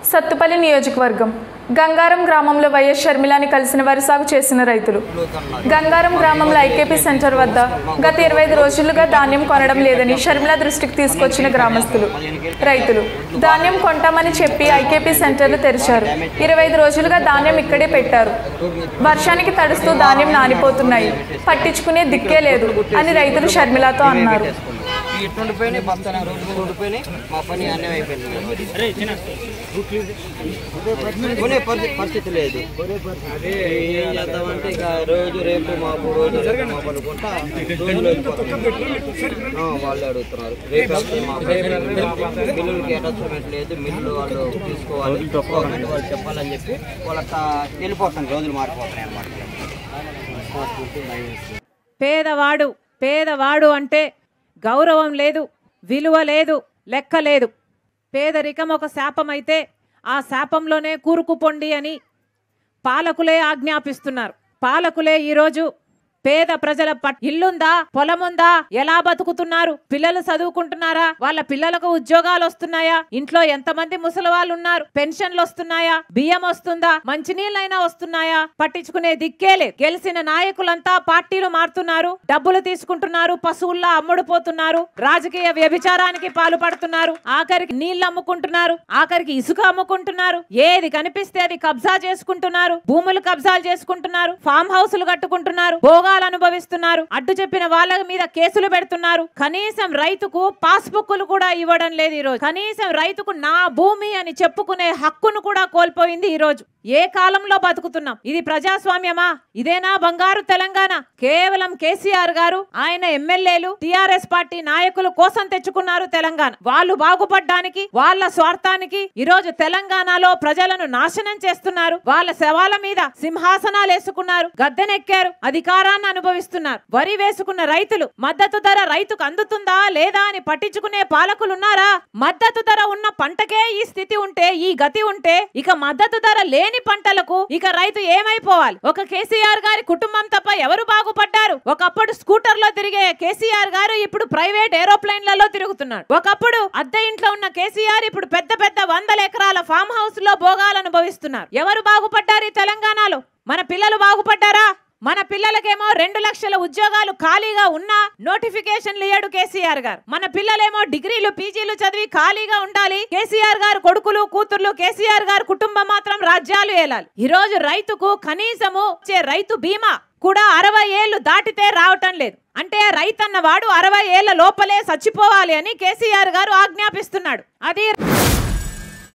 సత్తుపల్లి నియోజకవర్గం గంగారం గ్రామంలో వైఎస్ షర్మిలాని కలిసిన వరి సాగు చేసిన రైతులు గంగారం గ్రామంలో ఐకేపీ సెంటర్ వద్ద గత ఇరవై ఐదు రోజులుగా ధాన్యం కొనడం లేదని షర్మిల దృష్టికి తీసుకొచ్చిన గ్రామస్తులు రైతులు ధాన్యం కొంటామని చెప్పి ఐకేపీ సెంటర్లు తెరిచారు ఇరవై ఐదు రోజులుగా ధాన్యం ఇక్కడే పెట్టారు వర్షానికి తడుస్తూ ధాన్యం నానిపోతున్నాయి పట్టించుకునే దిక్కే లేదు అని రైతులు షర్మిలతో అన్నారు ఇటు ఉండిపోయినాయి బస్తాన రోడ్డు మీద ఉండిపోయినాయి మా పని అన్నీ అయిపోయింది కొనే పరిస్థితి పరిస్థితి లేదు ఏం చేద్దామంటే ఇక రోజు రేపు మాపు రోజు రేపు మాపు అనుకుంటా రోజులు వెళ్ళిపోతున్నాయి. ఆ, వాళ్ళే అడుగుతున్నారు రేపు వస్తే మాపు మిల్లులకి అటాచ్మెంట్ లేదు మిల్లు వాళ్ళు తీసుకోవాలి గవర్నమెంట్ వాళ్ళు చెప్పాలని చెప్పి వాళ్ళకి వెళ్ళిపోతున్నాయి రోజులు మారిపోతున్నాయి అన్నమాట పేదవాడు పేదవాడు అంటే గౌరవం లేదు విలువ లేదు లెక్క లేదు పేదరికం ఒక శాపమైతే ఆ శాపంలోనే కూరుకుపోండి అని పాలకులే ఆజ్ఞాపిస్తున్నారు పాలకులే ఈరోజు పేద ప్రజల పట్ ఇల్లుందా పొలముందా ఎలా బతుకుతున్నారు పిల్లలు చదువుకుంటున్నారా వాళ్ళ పిల్లలకు ఉద్యోగాలు వస్తున్నాయా ఇంట్లో ఎంతమంది ముసలి వాళ్ళు ఉన్నారు పెన్షన్లు వస్తున్నాయా బియ్యం వస్తుందా మంచినీళ్ళైనా వస్తున్నాయా పట్టించుకునే దిక్కే లేదు గెలిచిన నాయకులంతా పార్టీలు మారుతున్నారు డబ్బులు తీసుకుంటున్నారు పశువుల్లా అమ్ముడుపోతున్నారు రాజకీయ వ్యభిచారానికి పాల్పడుతున్నారు ఆఖరికి నీళ్లు అమ్ముకుంటున్నారు ఆఖరికి ఇసుక అమ్ముకుంటున్నారు ఏది కనిపిస్తే అది కబ్జా చేసుకుంటున్నారు భూములు కబ్జాలు చేసుకుంటున్నారు ఫామ్ హౌసులు కట్టుకుంటున్నారు భోగాలు అనుభవిస్తున్నారు అడ్డు చెప్పిన వాళ్ళ మీద కేసులు పెడుతున్నారు కనీసం రైతుకు పాస్బుక్లు కూడా ఇవ్వడం లేదు ఈ రోజు కనీసం రైతుకు నా భూమి అని చెప్పుకునే హక్కును కూడా కోల్పోయింది ఈ రోజు ఏ కాలంలో బతుకుతున్నాం ఇది ప్రజాస్వామ్యమా ఇదేనా బంగారు తెలంగాణ కేవలం కేసీఆర్ గారు ఆయన ఎమ్మెల్యేలు టిఆర్ఎస్ పార్టీ నాయకులు కోసం తెచ్చుకున్నారు తెలంగాణ వాళ్ళు బాగుపడ్డానికి వాళ్ళ స్వార్థానికి ఈ రోజు తెలంగాణలో ప్రజలను నాశనం చేస్తున్నారు వాళ్ళ శవాల మీద సింహాసనాలు వేసుకున్నారు గద్దెనెక్కారు అధికారాన్ని అనుభవిస్తున్నారు వరి వేసుకున్న రైతులు మద్దతు ధర రైతుకు అందుతుందా లేదా అని పట్టించుకునే పాలకులున్నారా మద్దతు ధర ఉన్న పంటకే ఈ స్థితి ఉంటే ఈ గతి ఉంటే ఇక మద్దతు ధర లేని పంటలకు ఇక రైతు ఏమైపోవాలి ఒక కేసీఆర్ గారి కుటుంబం తప్ప ఎవరు బాగుపడ్డారు ఒకప్పుడు స్కూటర్ లో తిరిగే కేసీఆర్ గారు ఇప్పుడు ప్రైవేట్ ఏరోప్లేన్లలో తిరుగుతున్నాడు ఒకప్పుడు అద్దె ఇంట్లో ఉన్న కేసీఆర్ ఇప్పుడు పెద్ద పెద్ద వందల ఎకరాల ఫామ్ హౌస్ లో భోగాలు అనుభవిస్తున్నారు ఎవరు బాగుపడ్డారు ఈ తెలంగాణలో మన పిల్లలు బాగుపడ్డారా మన పిల్లలకేమో రెండు లక్షల ఉద్యోగాలు ఖాళీగా ఉన్నా నోటిఫికేషన్లు ఇయ్యాడు కేసీఆర్ గారు మన పిల్లలేమో డిగ్రీలు పీజీలు చదివి ఖాళీగా ఉండాలి కేసీఆర్ గారు కొడుకులు కూతుర్లు కేసీఆర్ గారు కుటుంబం మాత్రం రాజ్యాలు ఏలాలి ఈ రోజు రైతుకు కనీసము వచ్చే రైతు బీమా కూడా అరవై ఏళ్లు దాటితే రావటం లేదు అంటే రైతన్న వాడు అరవై ఏళ్ల లోపలే చచ్చిపోవాలి అని కేసీఆర్ గారు ఆజ్ఞాపిస్తున్నాడు అది